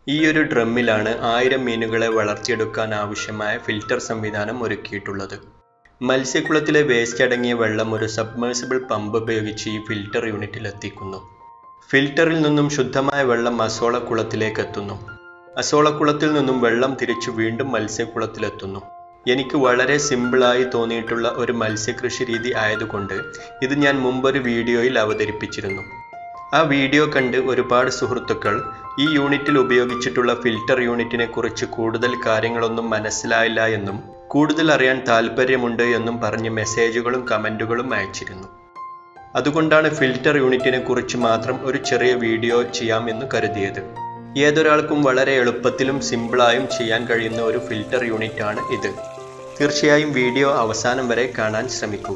ഈ ഒരു ഡ്രമ്മിലാണ് ആയിരം മീനുകളെ വളർത്തിയെടുക്കാൻ ആവശ്യമായ ഫിൽട്ടർ സംവിധാനം ഒരുക്കിയിട്ടുള്ളത് മത്സ്യക്കുളത്തിലെ വേസ്റ്റ് അടങ്ങിയ വെള്ളം ഒരു സബ്മേഴ്സിബിൾ പമ്പ് ഉപയോഗിച്ച് ഈ ഫിൽട്ടർ യൂണിറ്റിൽ എത്തിക്കുന്നു ഫിൽട്ടറിൽ നിന്നും ശുദ്ധമായ വെള്ളം അസോളക്കുളത്തിലേക്ക് എത്തുന്നു അസോളക്കുളത്തിൽ നിന്നും വെള്ളം തിരിച്ചു വീണ്ടും മത്സ്യക്കുളത്തിലെത്തുന്നു എനിക്ക് വളരെ സിമ്പിളായി തോന്നിയിട്ടുള്ള ഒരു മത്സ്യകൃഷി രീതി ആയതുകൊണ്ട് ഇത് ഞാൻ മുമ്പൊരു വീഡിയോയിൽ അവതരിപ്പിച്ചിരുന്നു ആ വീഡിയോ കണ്ട് ഒരുപാട് സുഹൃത്തുക്കൾ ഈ യൂണിറ്റിൽ ഉപയോഗിച്ചിട്ടുള്ള ഫിൽട്ടർ യൂണിറ്റിനെ കുറിച്ച് കൂടുതൽ കാര്യങ്ങളൊന്നും മനസ്സിലായില്ല എന്നും കൂടുതൽ അറിയാൻ താല്പര്യമുണ്ട് എന്നും പറഞ്ഞ് മെസ്സേജുകളും കമൻറ്റുകളും അയച്ചിരുന്നു അതുകൊണ്ടാണ് ഫിൽട്ടർ യൂണിറ്റിനെ കുറിച്ച് മാത്രം ഒരു ചെറിയ വീഡിയോ ചെയ്യാമെന്ന് കരുതിയത് ഏതൊരാൾക്കും വളരെ എളുപ്പത്തിലും സിമ്പിളായും ചെയ്യാൻ കഴിയുന്ന ഒരു ഫിൽട്ടർ യൂണിറ്റ് ആണ് ഇത് തീർച്ചയായും വീഡിയോ അവസാനം വരെ കാണാൻ ശ്രമിക്കുക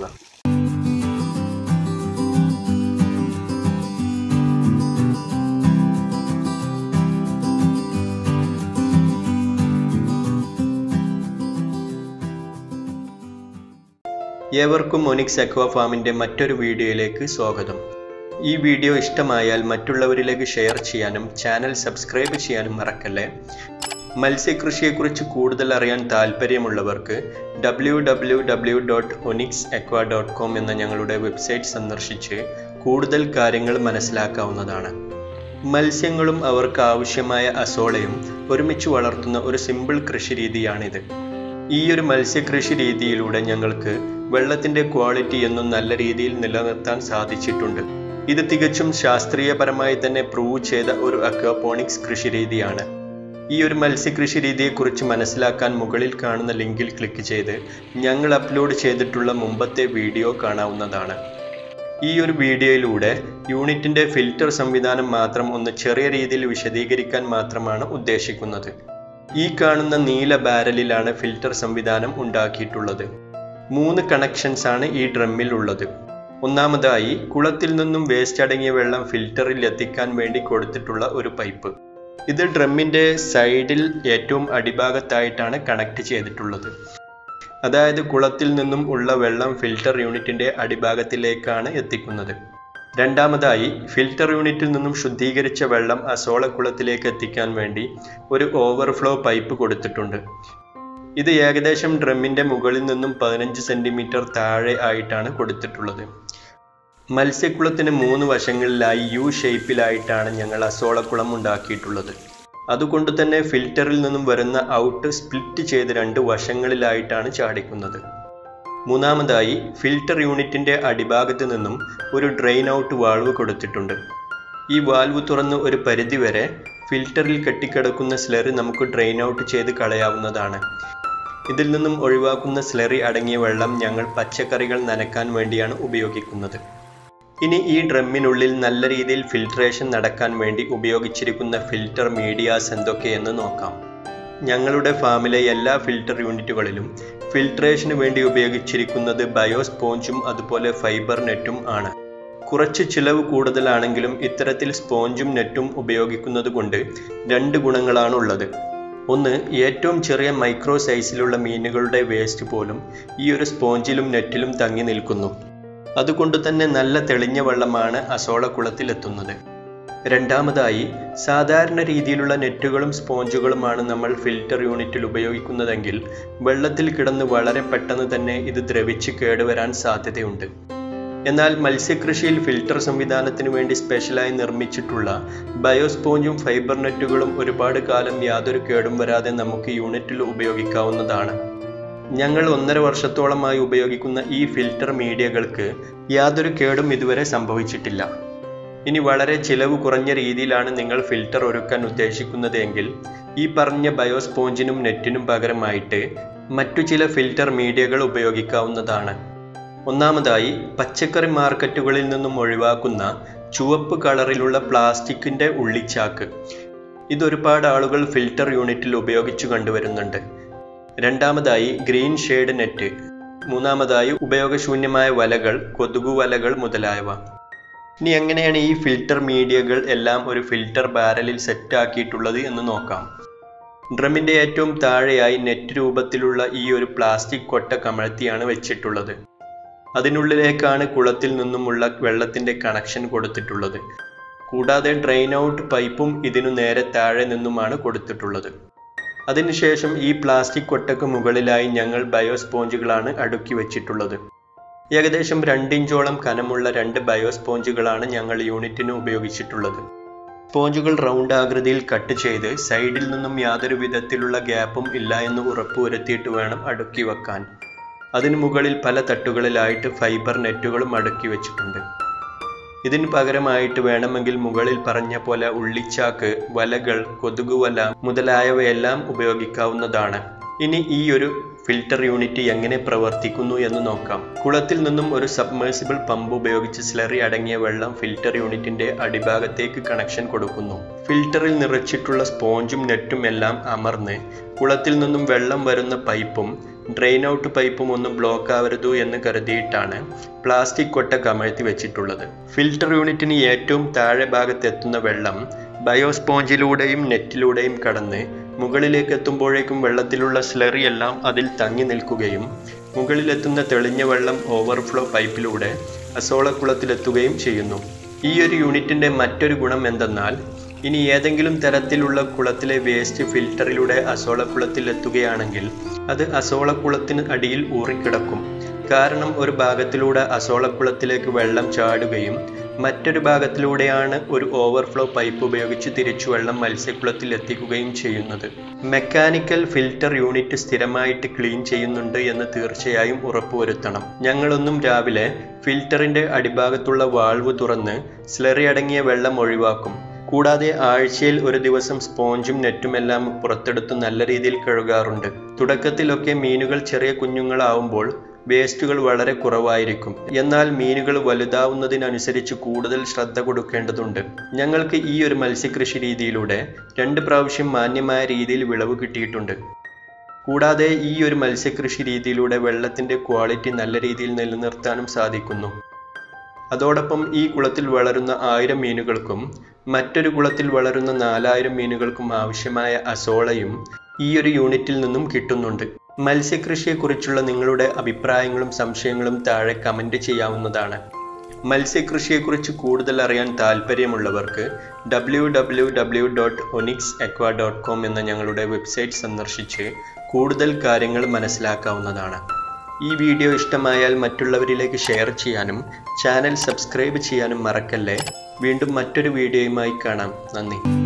ഏവർക്കും ഒനിക്സ് അക്വാ ഫാമിൻ്റെ മറ്റൊരു വീഡിയോയിലേക്ക് സ്വാഗതം ഈ വീഡിയോ ഇഷ്ടമായാൽ മറ്റുള്ളവരിലേക്ക് ഷെയർ ചെയ്യാനും ചാനൽ സബ്സ്ക്രൈബ് ചെയ്യാനും മറക്കല്ലേ മത്സ്യകൃഷിയെക്കുറിച്ച് കൂടുതൽ അറിയാൻ താല്പര്യമുള്ളവർക്ക് W W W dot Onix Aqua dot com എന്ന ഞങ്ങളുടെ വെബ്സൈറ്റ് സന്ദർശിച്ച് കൂടുതൽ കാര്യങ്ങൾ മനസ്സിലാക്കാവുന്നതാണ് മത്സ്യങ്ങളും അവർക്ക് ആവശ്യമായ അസോളയും ഒരുമിച്ച് വളർത്തുന്ന ഒരു സിമ്പിൾ കൃഷി രീതിയാണിത് ഈ ഒരു മത്സ്യകൃഷി രീതിയിലൂടെ ഞങ്ങൾക്ക് വെള്ളത്തിന്റെ ക്വാളിറ്റി എന്നും നല്ല രീതിയിൽ നിലനിർത്താൻ സാധിച്ചിട്ടുണ്ട് ഇത് തികച്ചും ശാസ്ത്രീയപരമായി തന്നെ പ്രൂവ് ചെയ്ത ഒരു അക്വാപോണിക്സ് കൃഷി രീതിയാണ് ഈ ഒരു മത്സ്യകൃഷി രീതിയെക്കുറിച്ച് മനസ്സിലാക്കാൻ മുകളിൽ കാണുന്ന ലിങ്കിൽ ക്ലിക്ക് ചെയ്ത് ഞങ്ങൾ അപ്ലോഡ് ചെയ്തിട്ടുള്ള മുമ്പത്തെ വീഡിയോ കാണാവുന്നതാണ് ഈ ഒരു വീഡിയോയിലൂടെ യൂണിറ്റിന്റെ ഫിൽറ്റർ സംവിധാനം മാത്രം ഒന്ന് ചെറിയ രീതിയിൽ വിശദീകരിക്കാൻ മാത്രമാണ് ഉദ്ദേശിക്കുന്നത് ഈ കാണുന്ന നീല ബാരലിലാണ് ഫിൽറ്റർ സംവിധാനം ഉണ്ടാക്കിയിട്ടുള്ളത് മൂന്ന് കണക്ഷൻസ് ആണ് ഈ ഡ്രമ്മിൽ ഉള്ളത് ഒന്നാമതായി കുളത്തിൽ നിന്നും വേസ്റ്റ് അടങ്ങിയ വെള്ളം ഫിൽറ്ററിൽ എത്തിക്കാൻ വേണ്ടി കൊടുത്തിട്ടുള്ള ഒരു പൈപ്പ് ഇത് ഡ്രമ്മിന്റെ സൈഡിൽ ഏറ്റവും അടിഭാഗത്തായിട്ടാണ് കണക്ട് ചെയ്തിട്ടുള്ളത് അതായത് കുളത്തിൽ നിന്നും ഉള്ള വെള്ളം ഫിൽറ്റർ യൂണിറ്റിന്റെ അടിഭാഗത്തിലേക്കാണ് എത്തിക്കുന്നത് രണ്ടാമതായി ഫിൽറ്റർ യൂണിറ്റിൽ നിന്നും ശുദ്ധീകരിച്ച വെള്ളം അസോളക്കുളത്തിലേക്ക് എത്തിക്കാൻ വേണ്ടി ഒരു ഓവർഫ്ലോ പൈപ്പ് കൊടുത്തിട്ടുണ്ട് ഇത് ഏകദേശം ഡ്രമ്മിന്റെ മുകളിൽ നിന്നും പതിനഞ്ച് സെന്റിമീറ്റർ താഴെ ആയിട്ടാണ് കൊടുത്തിട്ടുള്ളത് മത്സ്യക്കുളത്തിന് മൂന്ന് വശങ്ങളിലായി യു ഷേപ്പിലായിട്ടാണ് ഞങ്ങൾ അസോളക്കുളം ഉണ്ടാക്കിയിട്ടുള്ളത് അതുകൊണ്ട് തന്നെ ഫിൽറ്ററിൽ നിന്നും വരുന്ന ഔട്ട് സ്പ്ലിറ്റ് ചെയ്ത് രണ്ട് വശങ്ങളിലായിട്ടാണ് ചാടിക്കുന്നത് മൂന്നാമതായി ഫിൽട്ടർ യൂണിറ്റിന്റെ അടിഭാഗത്ത് നിന്നും ഒരു ഡ്രെയിൻ ഔട്ട് വാൾവ് കൊടുത്തിട്ടുണ്ട് ഈ വാൽവ് തുറന്ന് ഒരു പരിധിവരെ ഫിൽറ്ററിൽ കെട്ടിക്കിടക്കുന്ന സ്ലറി നമുക്ക് ഡ്രെയിൻ ഔട്ട് ചെയ്ത് കളയാവുന്നതാണ് ഇതിൽ നിന്നും ഒഴിവാക്കുന്ന സ്ലറി അടങ്ങിയ വെള്ളം ഞങ്ങൾ പച്ചക്കറികൾ നനക്കാൻ വേണ്ടിയാണ് ഉപയോഗിക്കുന്നത് ഇനി ഈ ഡ്രമ്മിനുള്ളിൽ നല്ല രീതിയിൽ ഫിൽട്രേഷൻ നടക്കാൻ വേണ്ടി ഉപയോഗിച്ചിരിക്കുന്ന ഫിൽറ്റർ മീഡിയാസ് എന്തൊക്കെയെന്ന് നോക്കാം ഞങ്ങളുടെ ഫാമിലെ എല്ലാ ഫിൽട്ടർ യൂണിറ്റുകളിലും ഫിൽട്രേഷന് വേണ്ടി ഉപയോഗിച്ചിരിക്കുന്നത് ബയോസ്പോഞ്ചും അതുപോലെ ഫൈബർ നെറ്റും ആണ് കുറച്ച് ചിലവ് കൂടുതലാണെങ്കിലും ഇത്തരത്തിൽ സ്പോഞ്ചും നെറ്റും ഉപയോഗിക്കുന്നത് കൊണ്ട് രണ്ട് ഗുണങ്ങളാണ് ഉള്ളത് ഒന്ന് ഏറ്റവും ചെറിയ മൈക്രോ സൈസിലുള്ള മീനുകളുടെ വേസ്റ്റ് പോലും ഈ ഒരു സ്പോഞ്ചിലും നെറ്റിലും തങ്ങി നിൽക്കുന്നു അതുകൊണ്ട് തന്നെ നല്ല തെളിഞ്ഞ വെള്ളമാണ് അസോളക്കുളത്തിൽ എത്തുന്നത് രണ്ടാമതായി സാധാരണ രീതിയിലുള്ള നെറ്റുകളും സ്പോഞ്ചുകളുമാണ് നമ്മൾ ഫിൽറ്റർ യൂണിറ്റിൽ ഉപയോഗിക്കുന്നതെങ്കിൽ വെള്ളത്തിൽ കിടന്ന് വളരെ പെട്ടെന്ന് തന്നെ ഇത് ദ്രവിച്ച് കേടുവരാൻ സാധ്യതയുണ്ട് എന്നാൽ മത്സ്യകൃഷിയിൽ ഫിൽട്ടർ സംവിധാനത്തിന് വേണ്ടി സ്പെഷ്യലായി നിർമ്മിച്ചിട്ടുള്ള ബയോസ്പോഞ്ചും ഫൈബർ നെറ്റുകളും ഒരുപാട് കാലം യാതൊരു കേടും വരാതെ നമുക്ക് യൂണിറ്റിൽ ഉപയോഗിക്കാവുന്നതാണ് ഞങ്ങൾ ഒന്നര വർഷത്തോളമായി ഉപയോഗിക്കുന്ന ഈ ഫിൽട്ടർ മീഡിയകൾക്ക് യാതൊരു കേടും ഇതുവരെ സംഭവിച്ചിട്ടില്ല ഇനി വളരെ ചിലവ് കുറഞ്ഞ രീതിയിലാണ് നിങ്ങൾ ഫിൽട്ടർ ഒരുക്കാൻ ഉദ്ദേശിക്കുന്നത് എങ്കിൽ ഈ പറഞ്ഞ ബയോസ്പോഞ്ചിനും നെറ്റിനും പകരമായിട്ട് മറ്റു ചില ഫിൽട്ടർ മീഡിയകൾ ഉപയോഗിക്കാവുന്നതാണ് ഒന്നാമതായി പച്ചക്കറി മാർക്കറ്റുകളിൽ നിന്നും ഒഴിവാക്കുന്ന ചുവപ്പ് കളറിലുള്ള പ്ലാസ്റ്റിക്കിന്റെ ഉള്ളിച്ചാക്ക് ഇതൊരുപാട് ആളുകൾ ഫിൽട്ടർ യൂണിറ്റിൽ ഉപയോഗിച്ചു കണ്ടുവരുന്നുണ്ട് രണ്ടാമതായി ഗ്രീൻ ഷെയ്ഡ് നെറ്റ് മൂന്നാമതായി ഉപയോഗശൂന്യമായ വലകൾ കൊതുകു വലകൾ മുതലായവ ഇനി എങ്ങനെയാണ് ഈ ഫിൽട്ടർ മീഡിയകൾ എല്ലാം ഒരു ഫിൽട്ടർ ബാരലിൽ സെറ്റ് ആക്കിയിട്ടുള്ളത് എന്ന് നോക്കാം ഡ്രമ്മിന്റെ ഏറ്റവും താഴെയായി നെറ്റ് രൂപത്തിലുള്ള ഈ ഒരു പ്ലാസ്റ്റിക് കൊട്ട കമഴ്ത്തിയാണ് വെച്ചിട്ടുള്ളത് അതിനുള്ളിലേക്കാണ് കുളത്തിൽ നിന്നുമുള്ള വെള്ളത്തിന്റെ കണക്ഷൻ കൊടുത്തിട്ടുള്ളത് കൂടാതെ ഡ്രെയിൻ ഔട്ട് പൈപ്പും ഇതിനു നേരെ താഴെ നിന്നുമാണ് കൊടുത്തിട്ടുള്ളത് അതിനുശേഷം ഈ പ്ലാസ്റ്റിക് കൊട്ടയ്ക്ക് മുകളിലായി ഞങ്ങൾ ബയോ സ്പോഞ്ചുകളാണ് അടുക്കി വെച്ചിട്ടുള്ളത് ഏകദേശം രണ്ടിഞ്ചോളം കനമുള്ള രണ്ട് ബയോ സ്പോഞ്ചുകളാണ് ഞങ്ങൾ യൂണിറ്റിന് ഉപയോഗിച്ചിട്ടുള്ളത് സ്പോഞ്ചുകൾ റൗണ്ട് ആകൃതിയിൽ കട്ട് ചെയ്ത് സൈഡിൽ നിന്നും യാതൊരു വിധത്തിലുള്ള ഗ്യാപ്പും ഇല്ല എന്ന് ഉറപ്പുവരുത്തിയിട്ട് വേണം അടുക്കി വെക്കാൻ അതിനു മുകളിൽ പല തട്ടുകളിലായിട്ട് ഫൈബർ നെറ്റുകളും അടുക്കി വെച്ചിട്ടുണ്ട് ഇതിന് പകരമായിട്ട് വേണമെങ്കിൽ മുകളിൽ പറഞ്ഞ പോലെ ഉള്ളിച്ചാക്ക് വലകൾ കൊതുകുവല മുതലായവയെല്ലാം ഉപയോഗിക്കാവുന്നതാണ് ഇനി ഈ ഒരു ഫിൽട്ടർ യൂണിറ്റ് എങ്ങനെ പ്രവർത്തിക്കുന്നു എന്ന് നോക്കാം കുളത്തിൽ നിന്നും ഒരു സബ്മേഴ്സിബിൾ പമ്പ് ഉപയോഗിച്ച് സ്ലറി അടങ്ങിയ വെള്ളം ഫിൽട്ടർ യൂണിറ്റിന്റെ അടിഭാഗത്തേക്ക് കണക്ഷൻ കൊടുക്കുന്നു ഫിൽട്ടറിൽ നിറച്ചിട്ടുള്ള സ്പോഞ്ചും നെറ്റും എല്ലാം അമർന്ന് കുളത്തിൽ നിന്നും വെള്ളം വരുന്ന പൈപ്പും ഡ്രെയിൻ ഔട്ട് പൈപ്പും ഒന്നും ബ്ലോക്ക് ആവരുത് എന്ന് കരുതിയിട്ടാണ് പ്ലാസ്റ്റിക് കൊട്ട കമഴ്ത്തി വെച്ചിട്ടുള്ളത് ഫിൽട്ടർ യൂണിറ്റിന് ഏറ്റവും താഴെ ഭാഗത്ത് എത്തുന്ന വെള്ളം ബയോസ്പോഞ്ചിലൂടെയും നെറ്റിലൂടെയും കടന്ന് മുകളിലേക്ക് എത്തുമ്പോഴേക്കും വെള്ളത്തിലുള്ള സ്ലറി എല്ലാം അതിൽ തങ്ങി നിൽക്കുകയും മുകളിലെത്തുന്ന തെളിഞ്ഞ വെള്ളം ഓവർഫ്ലോ പൈപ്പിലൂടെ അസോളക്കുളത്തിലെത്തുകയും ചെയ്യുന്നു ഈ ഒരു യൂണിറ്റിന്റെ മറ്റൊരു ഗുണം എന്തെന്നാൽ ഇനി ഏതെങ്കിലും തരത്തിലുള്ള കുളത്തിലെ വേസ്റ്റ് ഫിൽട്ടറിലൂടെ അസോളക്കുളത്തിൽ എത്തുകയാണെങ്കിൽ അത് അസോളക്കുളത്തിന് അടിയിൽ ഊറിക്കിടക്കും കാരണം ഒരു ഭാഗത്തിലൂടെ അസോളക്കുളത്തിലേക്ക് വെള്ളം ചാടുകയും മറ്റൊരു ഭാഗത്തിലൂടെയാണ് ഒരു ഓവർഫ്ലോ പൈപ്പ് ഉപയോഗിച്ച് തിരിച്ചു വെള്ളം മത്സ്യക്കുളത്തിൽ എത്തിക്കുകയും ചെയ്യുന്നത് മെക്കാനിക്കൽ ഫിൽട്ടർ യൂണിറ്റ് സ്ഥിരമായിട്ട് ക്ലീൻ ചെയ്യുന്നുണ്ട് എന്ന് തീർച്ചയായും ഉറപ്പുവരുത്തണം ഞങ്ങളൊന്നും രാവിലെ ഫിൽറ്ററിന്റെ അടിഭാഗത്തുള്ള വാൾവ് തുറന്ന് സ്ലറി അടങ്ങിയ വെള്ളം ഒഴിവാക്കും കൂടാതെ ആഴ്ചയിൽ ഒരു ദിവസം സ്പോഞ്ചും നെറ്റുമെല്ലാം പുറത്തെടുത്ത് നല്ല രീതിയിൽ കഴുകാറുണ്ട് തുടക്കത്തിലൊക്കെ മീനുകൾ ചെറിയ കുഞ്ഞുങ്ങളാവുമ്പോൾ വേസ്റ്റുകൾ വളരെ കുറവായിരിക്കും എന്നാൽ മീനുകൾ വലുതാവുന്നതിനനുസരിച്ച് കൂടുതൽ ശ്രദ്ധ കൊടുക്കേണ്ടതുണ്ട് ഞങ്ങൾക്ക് ഈ ഒരു മത്സ്യകൃഷി രീതിയിലൂടെ രണ്ട് പ്രാവശ്യം മാന്യമായ രീതിയിൽ വിളവ് കിട്ടിയിട്ടുണ്ട് കൂടാതെ ഈ ഒരു മത്സ്യകൃഷി രീതിയിലൂടെ വെള്ളത്തിന്റെ ക്വാളിറ്റി നല്ല രീതിയിൽ നിലനിർത്താനും സാധിക്കുന്നു അതോടൊപ്പം ഈ കുളത്തിൽ വളരുന്ന ആയിരം മീനുകൾക്കും മറ്റൊരു കുളത്തിൽ വളരുന്ന നാലായിരം മീനുകൾക്കും ആവശ്യമായ അസോളയും ഈ ഒരു യൂണിറ്റിൽ നിന്നും കിട്ടുന്നുണ്ട് മത്സ്യകൃഷിയെക്കുറിച്ചുള്ള നിങ്ങളുടെ അഭിപ്രായങ്ങളും സംശയങ്ങളും താഴെ കമൻറ്റ് ചെയ്യാവുന്നതാണ് മത്സ്യകൃഷിയെക്കുറിച്ച് കൂടുതൽ അറിയാൻ താല്പര്യമുള്ളവർക്ക് W W W dot Onix Aqua dot com എന്ന ഞങ്ങളുടെ വെബ്സൈറ്റ് സന്ദർശിച്ച് കൂടുതൽ കാര്യങ്ങൾ മനസ്സിലാക്കാവുന്നതാണ് ഈ വീഡിയോ ഇഷ്ടമായാൽ മറ്റുള്ളവരിലേക്ക് ഷെയർ ചെയ്യാനും ചാനൽ സബ്സ്ക്രൈബ് ചെയ്യാനും മറക്കല്ലേ വീണ്ടും മറ്റൊരു വീഡിയോയുമായി കാണാം നന്ദി